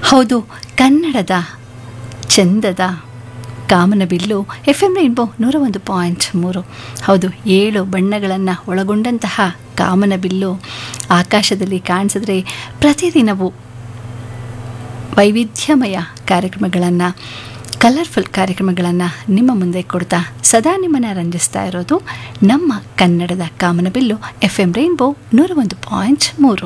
ಹೌದು ಕನ್ನಡದ ಚಂದದ ಕಾಮನಬಿಲ್ಲು ಎಫ್ ಎಂ ರೈನ್ಬೋ ನೂರ ಒಂದು ಪಾಯಿಂಟ್ ಮೂರು ಹೌದು ಏಳು ಬಣ್ಣಗಳನ್ನು ಒಳಗೊಂಡಂತಹ ಕಾಮನಬಿಲ್ಲು ಆಕಾಶದಲ್ಲಿ ಕಾಣಿಸಿದ್ರೆ ಪ್ರತಿದಿನವೂ ವೈವಿಧ್ಯಮಯ ಕಾರ್ಯಕ್ರಮಗಳನ್ನು ಕಲರ್ಫುಲ್ ಕಾರ್ಯಕ್ರಮಗಳನ್ನು ನಿಮ್ಮ ಮುಂದೆ ಕೊಡ್ತಾ ಸದಾ ನಿಮ್ಮನ್ನು ರಂಜಿಸ್ತಾ ಇರೋದು ನಮ್ಮ ಕನ್ನಡದ ಕಾಮನಬಿಲ್ಲು ಎಫ್ ಎಂ ರೈನ್ಬೋ ನೂರ ಒಂದು ಪಾಯಿಂಟ್ ಮೂರು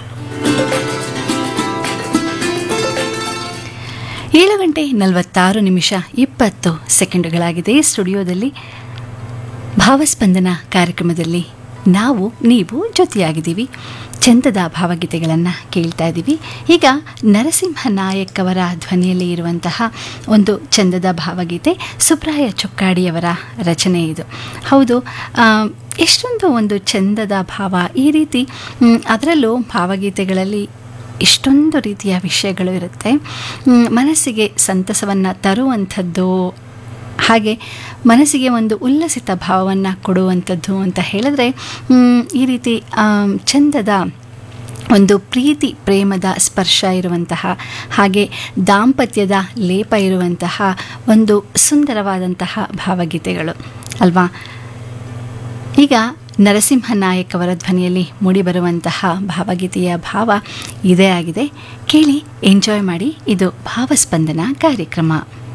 ಏಳು ಗಂಟೆ ನಲವತ್ತಾರು ನಿಮಿಷ ಇಪ್ಪತ್ತು ಸೆಕೆಂಡುಗಳಾಗಿದೆ ಸ್ಟುಡಿಯೋದಲ್ಲಿ ಭಾವಸ್ಪಂದನ ಕಾರ್ಯಕ್ರಮದಲ್ಲಿ ನಾವು ನೀವು ಜೊತೆಯಾಗಿದ್ದೀವಿ ಚಂದದ ಭಾವಗೀತೆಗಳನ್ನು ಕೇಳ್ತಾ ಇದ್ದೀವಿ ಈಗ ನರಸಿಂಹ ನಾಯಕ್ ಅವರ ಧ್ವನಿಯಲ್ಲಿ ಇರುವಂತಹ ಒಂದು ಚಂದದ ಭಾವಗೀತೆ ಸುಬ್ರಾಯ ಚೊಕ್ಕಾಡಿಯವರ ರಚನೆ ಇದು ಹೌದು ಆ, ಎಷ್ಟೊಂದು ಒಂದು ಚಂದದ ಭಾವ ಈ ರೀತಿ ಮ್, ಅದರಲ್ಲೂ ಭಾವಗೀತೆಗಳಲ್ಲಿ ಇಷ್ಟೊಂದು ರೀತಿಯ ವಿಷಯಗಳು ಇರುತ್ತೆ ಮ್, ಮನಸ್ಸಿಗೆ ಸಂತಸವನ್ನು ತರುವಂಥದ್ದು ಹಾಗೆ ಮನಸ್ಸಿಗೆ ಒಂದು ಉಲ್ಲಸಿತ ಭಾವವನ್ನು ಕೊಡುವಂಥದ್ದು ಅಂತ ಹೇಳಿದ್ರೆ ಮ್, ಈ ರೀತಿ ಆಮ್, ಚಂದದ ಒಂದು ಪ್ರೀತಿ ಪ್ರೇಮದ ಸ್ಪರ್ಶ ಇರುವಂತಹ ಹಾಗೆ ದಾಂಪತ್ಯದ ಲೇಪ ಇರುವಂತಹ ಒಂದು ಸುಂದರವಾದಂತಹ ಭಾವಗೀತೆಗಳು ಅಲ್ವಾ ಈಗ ನರಸಿಂಹ ನಾಯಕ್ ಅವರ ಧ್ವನಿಯಲ್ಲಿ ಮೂಡಿಬರುವಂತಹ ಭಾವಗೀತೆಯ ಭಾವ ಇದೇ ಆಗಿದೆ ಕೇಳಿ ಎಂಜಾಯ್ ಮಾಡಿ ಇದು ಭಾವಸ್ಪಂದನ ಕಾರ್ಯಕ್ರಮ